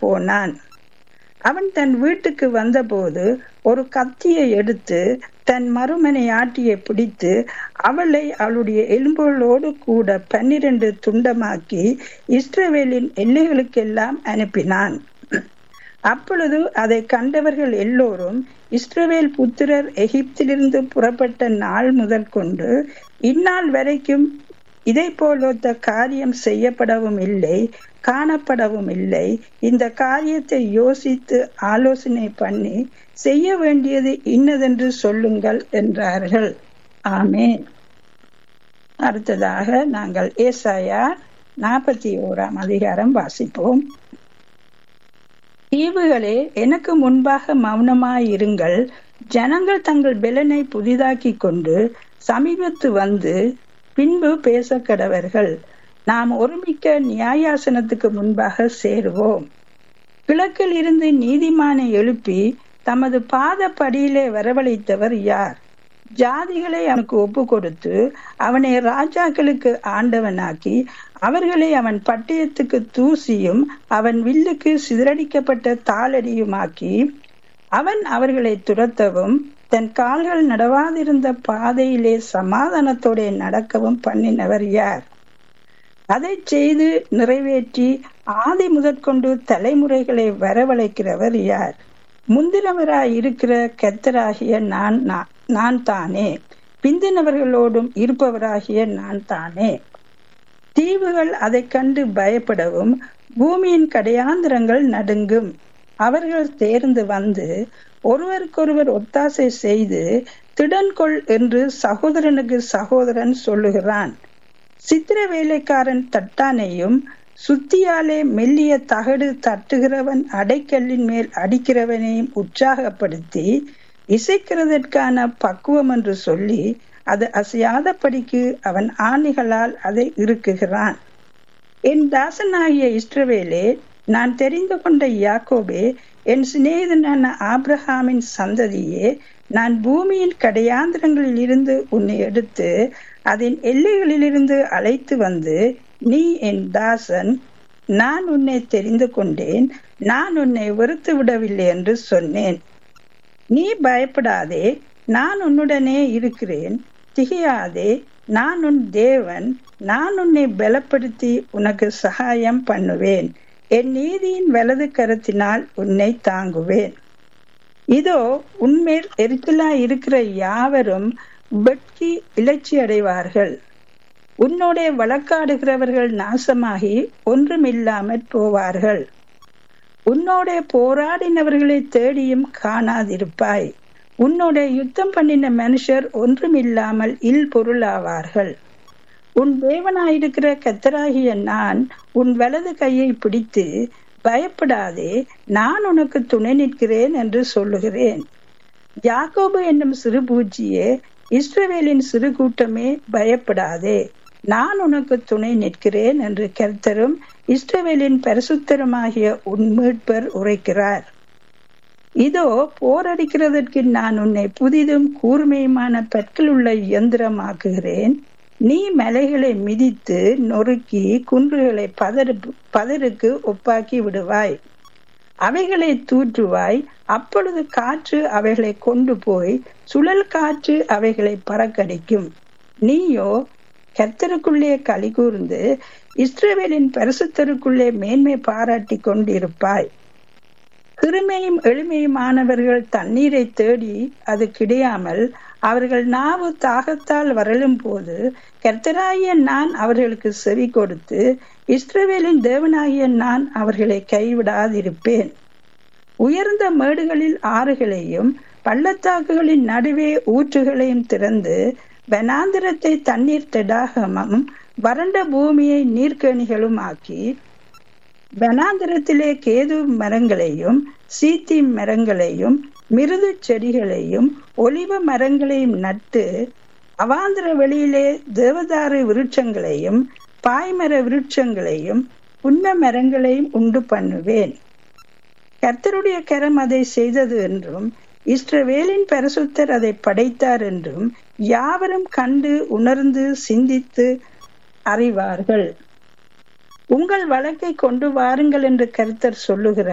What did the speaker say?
போனான் அவன் தன் வீட்டுக்கு வந்தபோது ஒரு கத்தியை எடுத்து தன் மறுமனை ஆட்டியை பிடித்து அவளை அவளுடைய எலும்புகளோடு கூட பன்னிரண்டு துண்டமாக்கி இஸ்ரவேலின் எல்லைகளுக்கெல்லாம் அனுப்பினான் அப்பொழுது அதை கண்டவர்கள் எல்லோரும் இஸ்ரவேல் புத்திரர் எகிப்திலிருந்து புறப்பட்ட நாள் முதல் கொண்டு இந்நாள் வரைக்கும் இதை போலொத்த காரியம் செய்யப்படவும் இல்லை காணப்படவும் இல்லை இந்த காரியத்தை யோசித்து ஆலோசனை பண்ணி செய்ய வேண்டியது இன்னதென்று சொல்லுங்கள் என்றார்கள் ஆமேன் அடுத்ததாக நாங்கள் ஏசாயா நாற்பத்தி ஓராம் அதிகாரம் வாசிப்போம் தீவுகளே எனக்கு முன்பாக மௌனமாயிருங்கள் ஜனங்கள் தங்கள் பெலனை புதிதாக்கி கொண்டு சமீபத்து வந்து பின்பு பேச கடவர்கள் நாம் ஒருமிக்க நியாயாசனத்துக்கு முன்பாக சேருவோம் கிழக்கில் இருந்து நீதிமானை எழுப்பி தமது பாத படியிலே வரவழைத்தவர் யார் ஜாதிகளை அவனுக்கு ஒப்பு கொடுத்து அவனை ராஜாக்களுக்கு ஆண்டவனாக்கி அவர்களை அவன் பட்டயத்துக்கு தூசியும் அவன் வில்லுக்கு சிதறடிக்கப்பட்ட தாளடியுமாக்கி அவன் அவர்களை துரத்தவும் தன் கால்கள் நடவாதிருந்த பாதையிலே சமாதானத்தோட நடக்கவும் பண்ணினவர் யார் அதை செய்து நிறைவேற்றி ஆதி முதற்கொண்டு தலைமுறைகளை வரவழைக்கிறவர் யார் முந்தினவராய் இருக்கிற கத்தராகிய நான் நான் தானே பிந்தினவர்களோடும் இருப்பவராகிய நான் தானே தீவுகள் அதை கண்டு பயப்படவும் பூமியின் கடையாந்திரங்கள் நடுங்கும் அவர்கள் தேர்ந்து வந்து ஒருவருக்கொருவர் ஒத்தாசை செய்து திடன்கொள் என்று சகோதரனுக்கு சகோதரன் சொல்லுகிறான் சித்திர வேலைக்காரன் தட்டானையும் சுத்தியாலே மெல்லிய தகடு தட்டுகிறவன் அடைக்கல்லின் மேல் அடிக்கிறவனையும் உற்சாகப்படுத்தி இசைக்கிறதற்கான பக்குவம் என்று சொல்லி அது அசையாதபடிக்கு அவன் ஆணிகளால் அதை இருக்குகிறான் என் தாசனாகிய இஸ்ரவேலே நான் தெரிந்து கொண்ட யாக்கோபே என் சிநேகிதனான ஆப்ரஹாமின் சந்ததியே நான் பூமியின் கடையாந்திரங்களில் இருந்து உன்னை எடுத்து அதன் எல்லைகளிலிருந்து அழைத்து வந்து நீ என் தாசன் நான் உன்னை தெரிந்து கொண்டேன் நான் உன்னை வெறுத்து விடவில்லை என்று சொன்னேன் நீ பயப்படாதே நான் உன்னுடனே இருக்கிறேன் திகையாதே நான் உன் தேவன் நான் உன்னை பலப்படுத்தி உனக்கு சகாயம் பண்ணுவேன் என் நீதியின் வலது கருத்தினால் உன்னை தாங்குவேன் இதோ உன்மேல் எரிச்சலா இருக்கிற யாவரும் வெட்கி இலச்சி அடைவார்கள் உன்னோட வழக்காடுகிறவர்கள் நாசமாகி ஒன்றுமில்லாமற் போவார்கள் உன்னோட போராடினவர்களை தேடியும் காணாதிருப்பாய் உன்னோட யுத்தம் பண்ணின மனுஷர் ஒன்றுமில்லாமல் இல் பொருளாவார்கள் உன் தேவனாயிருக்கிற கத்தராகிய நான் உன் வலது கையை பிடித்து பயப்படாதே நான் உனக்கு துணை நிற்கிறேன் என்று சொல்லுகிறேன் யாக்கோபு என்னும் சிறு பூச்சியே இஸ்ரவேலின் சிறு கூட்டமே பயப்படாதே நான் உனக்கு துணை நிற்கிறேன் என்று கர்த்தரும் இஸ்ரவேலின் பரிசுத்தருமாகிய உன் மீட்பர் உரைக்கிறார் இதோ போரடிக்கிறதற்கு நான் உன்னை புதிதும் கூர்மையுமான பற்கள் உள்ள இயந்திரமாக்குகிறேன் நீ மலைகளை மிதித்து நொறுக்கி குன்றுகளை பதறு பதருக்கு ஒப்பாக்கி விடுவாய் அவைகளை தூற்றுவாய் அப்பொழுது காற்று அவைகளை கொண்டு போய் சுழல் காற்று அவைகளை பறக்கடிக்கும் நீயோ கர்த்தருக்குள்ளே களி கூர்ந்து இஸ்ரேவேலின் பரிசுத்தருக்குள்ளே மேன்மை பாராட்டி கொண்டிருப்பாய் சிறுமையும் எளிமையுமானவர்கள் தண்ணீரை தேடி அது கிடையாமல் அவர்கள் நாவு தாகத்தால் வரலும் போது கர்த்தராகிய நான் அவர்களுக்கு செவி கொடுத்து இஸ்ரவேலின் தேவனாகிய நான் அவர்களை கைவிடாதிருப்பேன் உயர்ந்த மேடுகளில் ஆறுகளையும் பள்ளத்தாக்குகளின் நடுவே ஊற்றுகளையும் திறந்து வனாந்திரத்தை தண்ணீர் தடாகமும் வறண்ட பூமியை நீர்க்கணிகளும் ஆக்கி வனாந்திரத்திலே கேது மரங்களையும் சீத்தி மரங்களையும் மிருது செடிகளையும் ஒலிவ மரங்களையும் நட்டு அவாந்திர வெளியிலே தேவதாரு விருட்சங்களையும் பாய்மர விருட்சங்களையும் உண்ம மரங்களையும் உண்டு பண்ணுவேன் கர்த்தருடைய கரம் அதை செய்தது என்றும் இஸ்ரவேலின் பரிசுத்தர் அதை படைத்தார் என்றும் யாவரும் கண்டு உணர்ந்து சிந்தித்து அறிவார்கள் உங்கள் வழக்கை கொண்டு வாருங்கள் என்று கருத்தர் சொல்லுகிறார்